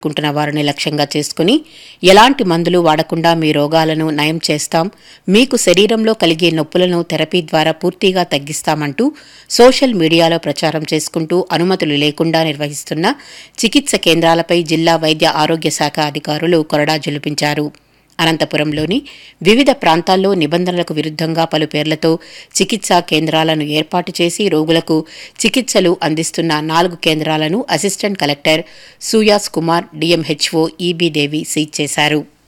కుంటున్న వారిని లక్ష్యంగా చేసుకుని ఎలాంటి మందులు వాడకుండా మీ రోగాలను నయం చేస్తాం మీకు శరీరంలో కలిగే నొప్పులను థెరపీ ద్వారా పూర్తిగా తగ్గిస్తామంటూ సోషల్ మీడియాలో ప్రచారం చేసుకుంటూ అనుమతులు లేకుండా నిర్వహిస్తున్న చికిత్స కేంద్రాలపై జిల్లా వైద్య ఆరోగ్య శాఖ అధికారులు కొరడా జులిపించారు అనంతపురంలోని వివిధ ప్రాంతాల్లో నిబంధనలకు విరుద్ధంగా పలు పేర్లతో చికిత్సా కేంద్రాలను ఏర్పాటు చేసి రోగులకు చికిత్సలు అందిస్తున్న నాలుగు కేంద్రాలను assistant collector Suyash Kumar DMHO EB Devi seize చేశారు